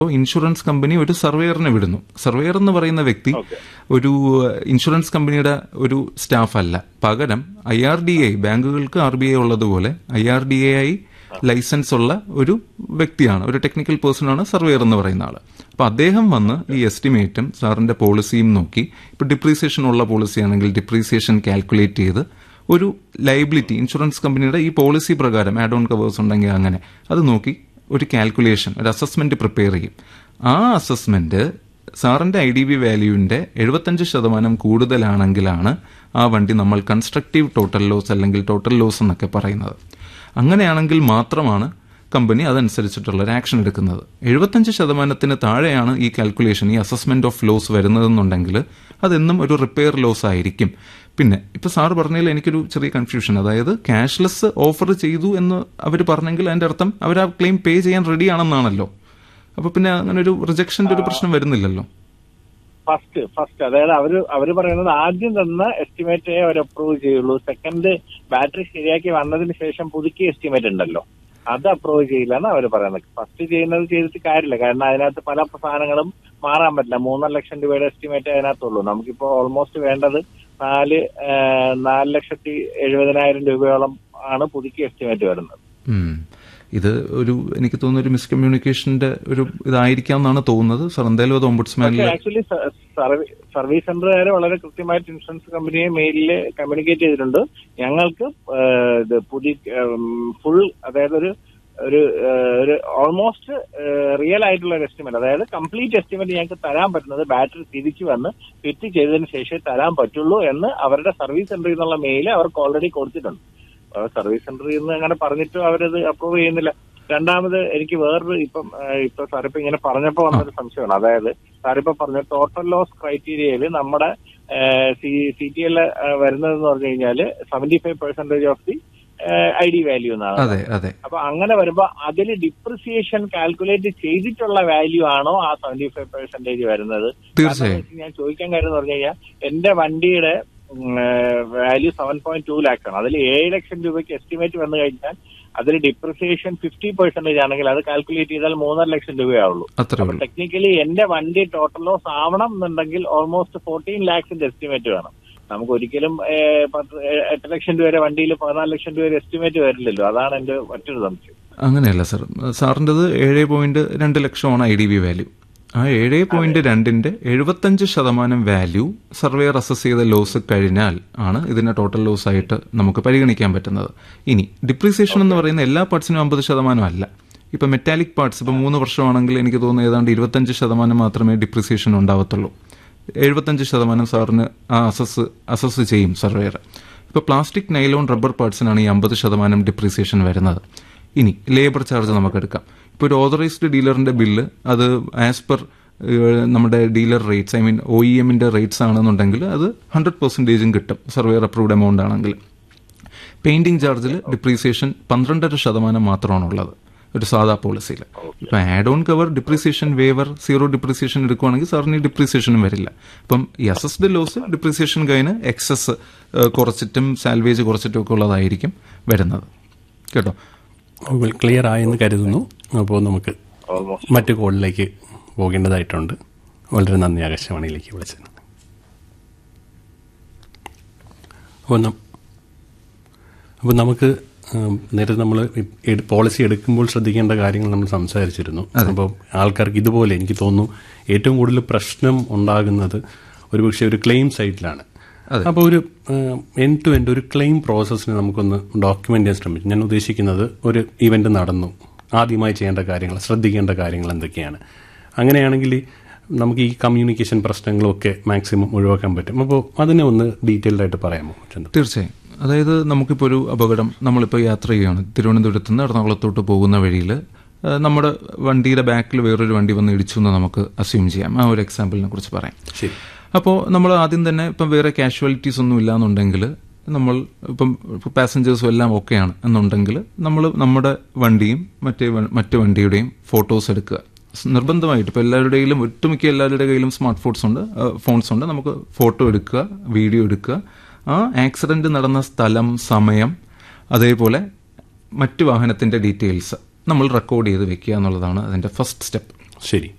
Insurance company ഒരു സർവേയറിനെ വിടുന്നു surveyor എന്ന് പറയുന്ന വ്യക്തി ഒരു ഇൻഷുറൻസ് കമ്പനിയുടെ ഒരു സ്റ്റാഫ് അല്ല പകരം ഐ ആർ ഡി ഐ ബാങ്കുകൾക്ക് ആർ ബി ഐ ഉള്ളതുപോലെ ഐ ആർ ഡി ഐ ആയി ലൈസൻസ് ഉള്ള ഒരു വ്യക്തിയാണ് ഒരു ടെക്നിക്കൽ പേഴ്സൺ ആണ് സർവേയർ എന്ന് പറയുന്ന ആള് അപ്പൊ അദ്ദേഹം വന്ന് ഈ എസ്റ്റിമേറ്റും സാറിന്റെ പോളിസിയും നോക്കി ഇപ്പൊ ഡിപ്രീസിയേഷൻ ഉള്ള പോളിസി ആണെങ്കിൽ ഡിപ്രീസിയേഷൻ കാൽക്കുലേറ്റ് ചെയ്ത് ഒരു ലൈബിലിറ്റി ഇൻഷുറൻസ് കമ്പനിയുടെ ഈ പോളിസി പ്രകാരം ആഡ് ഓൺ കവേഴ്സ് ഉണ്ടെങ്കിൽ അങ്ങനെ അത് നോക്കി ഒരു കാൽക്കുലേഷൻ ഒരു അസസ്മെന്റ് പ്രിപ്പയർ ചെയ്യും ആ അസസ്മെന്റ് സാറിന്റെ ഐ ഡി ബി വാല്യൂവിന്റെ എഴുപത്തഞ്ച് ശതമാനം കൂടുതലാണെങ്കിലാണ് ആ വണ്ടി നമ്മൾ കൺസ്ട്രക്റ്റീവ് ടോട്ടൽ ലോസ് അല്ലെങ്കിൽ ടോട്ടൽ ലോസ് എന്നൊക്കെ പറയുന്നത് അങ്ങനെയാണെങ്കിൽ മാത്രമാണ് കമ്പനി അതനുസരിച്ചിട്ടുള്ള ഒരു ആക്ഷൻ എടുക്കുന്നത് എഴുപത്തഞ്ച് ശതമാനത്തിന് താഴെയാണ് ഈ കാൽക്കുലേഷൻ ഈ അസസ്മെന്റ് ഓഫ് ലോസ് വരുന്നതെന്നുണ്ടെങ്കിൽ അതെന്നും ഒരു റിപ്പയർ ലോസ് ആയിരിക്കും പിന്നെ ഇപ്പൊ സാർ പറഞ്ഞതിൽ എനിക്കൊരു ചെറിയ കൺഫ്യൂഷൻ അതായത് ക്യാഷ്ലെസ് ഓഫർ ചെയ്തു എന്ന് അവർ പറഞ്ഞെങ്കിൽ അതിന്റെ അർത്ഥം അവർ ആ ക്ലെയിം പേ ചെയ്യാൻ റെഡി ആണെന്നാണല്ലോ അപ്പൊ പിന്നെ അങ്ങനെ ഒരു റിജക്ഷന്റെ ഒരു പ്രശ്നം വരുന്നില്ലല്ലോ ഫസ്റ്റ് ഫസ്റ്റ് അതായത് അവര് അവര് പറയുന്നത് ആദ്യം തന്ന എസ്റ്റിമേറ്റേ അവർ അപ്രൂവ് ചെയ്യുള്ളൂ സെക്കൻഡ് ബാറ്ററി ശരിയാക്കി വന്നതിന് ശേഷം പുതുക്കിയ എസ്റ്റിമേറ്റ് ഉണ്ടല്ലോ അത് അപ്രൂവ് ചെയ്യില്ല എന്ന് അവർ പറയുന്നത് ഫസ്റ്റ് ചെയ്യുന്നത് ചെയ്തിട്ട് കാര്യമില്ല കാരണം അതിനകത്ത് പല സാധനങ്ങളും മാറാൻ പറ്റില്ല മൂന്നര ലക്ഷം രൂപയുടെ എസ്റ്റിമേറ്റ് അതിനകത്തുള്ളൂ നമുക്കിപ്പോ ഓൾമോസ്റ്റ് വേണ്ടത് നാല് ഏഹ്, നാല് ലക്ഷത്തി എഴുപതിനായിരം രൂപയോളം ആണ് പുതുക്കിയ എസ്റ്റിമേറ്റ് വരുന്നത് ഉം. ഇത് ഒരു എനിക്ക് തോന്നുന്ന ഒരു മിസ്കമ്മ്യൂണിക്കേഷന്റെ ഒരു ഇതായിരിക്കാം എന്നാണ് തോന്നുന്നത് സാർ എന്തായാലും അത് ഓംബുഡ്സ്മാനിൽ ആക്ച്വലി സർവീസ് സെന്ററുകാർ വളരെ കൃത്യമായിട്ട് ഇൻഷുറൻസ് കമ്പനിയെ മെയിലിൽ കമ്മ്യൂണിക്കേറ്റ് ചെയ്തിട്ടുണ്ട് ഞങ്ങൾക്ക് ഏഹ്, ഇത് പുതിയ ഫുൾ അതായത് ഒരു ഒരു ഏഹ്, ഒരു ഓൾമോസ്റ്റ് റിയൽ ആയിട്ടുള്ള ഒരു എസ്റ്റിമേറ്റ് അതായത് കംപ്ലീറ്റ് എസ്റ്റിമേറ്റ് ഞങ്ങൾക്ക് തരാൻ പറ്റുന്നത് ബാറ്ററി തിരിച്ചു വന്ന് ഫിറ്റ് ചെയ്തതിന് ശേഷമേ തരാൻ പറ്റുള്ളൂ എന്ന് അവരുടെ സർവീസ് സെന്ററിൽ നിന്നുള്ള മെയിൽ അവർക്ക് ഓൾറെഡി കൊടുത്തിട്ടുണ്ട് അഹ് സർവീസ് സെന്ററിൽ നിന്ന് അങ്ങനെ പറഞ്ഞിട്ടും അവരത് അപ്രൂവ് ചെയ്യുന്നില്ല രണ്ടാമത് എനിക്ക് വേറൊരു ഇപ്പം ഏഹ്, ഇപ്പൊ സാറിപ്പോ ഇങ്ങനെ പറഞ്ഞപ്പോ വന്നൊരു സംശയമാണ് അതായത് സാറിപ്പോ പറഞ്ഞ ടോട്ടൽ ലോസ് ക്രൈറ്റീരിയയിൽ നമ്മുടെ സി ടി എൽ വരുന്നതെന്ന് പറഞ്ഞു കഴിഞ്ഞാല് seventy five percentage of the I D value എന്നാണ് അതെ അതെ അപ്പൊ അങ്ങനെ വരുമ്പോ അതിൽ ഡിപ്രിസിയേഷൻ കാൽക്കുലേറ്റ് ചെയ്തിട്ടുള്ള വാല്യൂ ആണോ ആ സെവന്റി ഫൈവ് പെർസെന്റേജ് വരുന്നത് തീർച്ചയായും. കാരണം ഞാൻ ചോദിക്കാൻ കാര്യം എന്ന് പറഞ്ഞു കഴിഞ്ഞാൽ എന്റെ വണ്ടിയുടെ value seven point two lakhs ആണ് അതിൽ ഏഴ് ലക്ഷം രൂപയ്ക്ക് എസ്റ്റിമേറ്റ് വന്നു കഴിഞ്ഞാൽ അതിൽ ഡിപ്രിസിയേഷൻ ഫിഫ്റ്റി പെർസെന്റേജ് ആണെങ്കിൽ അത് കാൽക്കുലേറ്റ് ചെയ്താൽ മൂന്നര ലക്ഷം രൂപയാവുള്ളൂ അത്രേ അപ്പൊ ഉള്ളൂ ടെക്നിക്കലി എന്റെ വണ്ടി ടോട്ടൽ ലോസ് ആവണം എന്നുണ്ടെങ്കിൽ ഓൾമോസ്റ്റ് ഫോർട്ടീൻ ലാക്സിന്റെ എസ്റ്റിമേറ്റ് വേണം നമുക്ക് ഒരിക്കലും ഏഹ്, പത്ത് ഏഹ്, എട്ട് ലക്ഷം രൂപ വരെ വണ്ടിയിൽ പതിനാല് ലക്ഷം രൂപ വരെ എസ്റ്റിമേറ്റ് വരില്ലല്ലോ അതാണ് എന്റെ മറ്റൊരു സംശയം അങ്ങനെയല്ല സാർ സാറിൻ്റെത് ഏഴ് പോയിന്റ് രണ്ട് ലക്ഷമാണ് ഐ ഡി ബി വാല്യൂ ആ ഏഴ് പോയിന്റ് രണ്ടിന്റെ എഴുപത്തഞ്ച് ശതമാനം വാല്യൂ സർവേയർ അസസ് ചെയ്ത ലോസ് കഴിഞ്ഞാൽ ആണ് ഇതിനെ ടോട്ടൽ ലോസ് ആയിട്ട് നമുക്ക് പരിഗണിക്കാൻ പറ്റുന്നത് ഇനി ഡിപ്രീസിയേഷൻ എന്ന് പറയുന്ന എല്ലാ പാർട്സിനും അമ്പത് ശതമാനം അല്ല ഇപ്പൊ മെറ്റാലിക് പാർട്സ് ഇപ്പൊ മൂന്ന് വർഷമാണെങ്കിൽ എനിക്ക് തോന്നുന്നു ഏതാണ്ട് ഇരുപത്തഞ്ച് ശതമാനം മാത്രമേ ഡിപ്രീസിയേഷൻ ഉണ്ടാവത്തുള്ളൂ എഴുപത്തഞ്ച് ശതമാനം സാറിന് ആ അസസ് അസസ് ചെയ്യും സർവേയർ ഇപ്പൊ പ്ലാസ്റ്റിക് നൈലോൺ റബ്ബർ പാർട്സിനാണ് ഈ അമ്പത് ശതമാനം ഡിപ്രീസിയേഷൻ വരുന്നത് ഇനി ലേബർ ചാർജ് നമുക്ക് എടുക്കാം ഇപ്പോൾ ഒരു ഓതറൈസ്ഡ് ഡീലറിന്റെ ബില്ല് അത് ആസ് പെർ നമ്മുടെ dealer rates I mean O E എമ്മിന്റെ റേറ്റ്സ് ആണെന്നുണ്ടെങ്കിൽ അത് ഹൺഡ്രഡ് പെർസെൻറ്റേജും കിട്ടും സർവേയർ അപ്രൂവ്ഡ് എമൗണ്ട് ആണെങ്കിൽ പെയിന്റിംഗ് ചാർജിൽ ഡിപ്രീസിയേഷൻ പന്ത്രണ്ടര ശതമാനം മാത്രമാണുള്ളത് ഒരു സാധാ പോളിസിയിൽ ഇപ്പൊ add on cover depreciation waiver zero depreciation എടുക്കുവാണെങ്കിൽ സാറിന് ഈ ഡിപ്രീസിയേഷനും വരില്ല അപ്പം ഈ അസസ്ഡ് ലോസ് ഡിപ്രീസിയേഷൻ കഴിഞ്ഞ് എക്സസ് കുറച്ചിട്ടും സാൽവേജ് കുറച്ചിട്ടും ഒക്കെ ഉള്ളതായിരിക്കും വരുന്നത് കേട്ടോ ക്ലിയർ ആയെന്ന് കരുതുന്നു അപ്പോൾ നമുക്ക് ഓൾമോസ്റ്റ് മറ്റു കോളിലേക്ക് പോകേണ്ടതായിട്ടുണ്ട് വളരെ നന്ദി ആകാശവാണിയിലേക്ക് വിളിച്ചത് അപ്പോൾ നം- അപ്പോൾ നമുക്ക് ഉം, നേരത്തെ നമ്മൾ പോളിസി എടുക്കുമ്പോൾ ശ്രദ്ധിക്കേണ്ട കാര്യങ്ങൾ നമ്മൾ സംസാരിച്ചിരുന്നു അപ്പോൾ ആൾക്കാർക്ക് ഇതുപോലെ എനിക്ക് തോന്നുന്നു ഏറ്റവും കൂടുതൽ പ്രശ്നം ഉണ്ടാകുന്നത് ഒരുപക്ഷെ ഒരു ക്ലെയിം സൈറ്റിലാണ് അപ്പോൾ ഒരു എൻ ടു എൻഡ് ഒരു ക്ലെയിം പ്രോസസ്സിന് നമുക്കൊന്ന് ഡോക്യുമെന്റ് ചെയ്യാൻ ശ്രമിച്ചു ഞാൻ ഉദ്ദേശിക്കുന്നത് ഒരു ഇവന്റ് നടന്നു ആദ്യമായി ചെയ്യേണ്ട കാര്യങ്ങൾ ശ്രദ്ധിക്കേണ്ട കാര്യങ്ങൾ എന്തൊക്കെയാണ് അങ്ങനെയാണെങ്കിൽ നമുക്ക് ഈ കമ്മ്യൂണിക്കേഷൻ പ്രശ്നങ്ങളൊക്കെ മാക്സിമം ഒഴിവാക്കാൻ പറ്റും അപ്പോൾ അതിനെ ഒന്ന് ഡീറ്റെയിൽഡ് ആയിട്ട് പറയാമോ ചന്ദ്ര തീർച്ചയായും അതായത് നമുക്കിപ്പോൾ ഒരു അപകടം നമ്മളിപ്പോൾ യാത്ര ചെയ്യുകയാണ് തിരുവനന്തപുരത്ത് നിന്ന് എറണാകുളത്തോട്ട് പോകുന്ന വഴിയിൽ നമ്മുടെ വണ്ടിയുടെ ബാക്കിൽ വേറൊരു വണ്ടി വന്ന് ഇടിച്ചു എന്ന് നമുക്ക് അസ്യൂം ചെയ്യാം ആ ഒരു എക്സാമ്പിളിനെ കുറിച്ച് പറയാം ശരി അപ്പോൾ നമ്മൾ ആദ്യം തന്നെ ഇപ്പം വേറെ കാഷ്വാലിറ്റീസ് ഒന്നും ഇല്ലാന്നുണ്ടെങ്കിൽ നമ്മൾ ഇപ്പം പാസഞ്ചേഴ്സും എല്ലാം ഓക്കെയാണ് എന്നുണ്ടെങ്കിൽ നമ്മൾ നമ്മുടെ വണ്ടിയും മറ്റേ വ- മറ്റു വണ്ടിയുടെയും ഫോട്ടോസ് എടുക്കുക സ് നിർബന്ധമായിട്ട് ഇപ്പോൾ എല്ലാവരുടെയും ഒട്ടുമിക്ക എല്ലാവരുടെ കയ്യിലും സ്മാർട്ട് ഫോൺസ് ഉണ്ട് ഫോൺസ് ഉണ്ട് നമുക്ക് ഫോട്ടോ എടുക്കുക വീഡിയോ എടുക്കുക ആ ആക്സിഡന്റ് നടന്ന സ്ഥലം സമയം അതേപോലെ മറ്റു വാഹനത്തിന്റെ ഡീറ്റെയിൽസ് നമ്മൾ റെക്കോർഡ് ചെയ്ത് വെക്കുക എന്നുള്ളതാണ് അതിന്റെ ഫസ്റ്റ് സ്റ്റെപ്പ് ശരി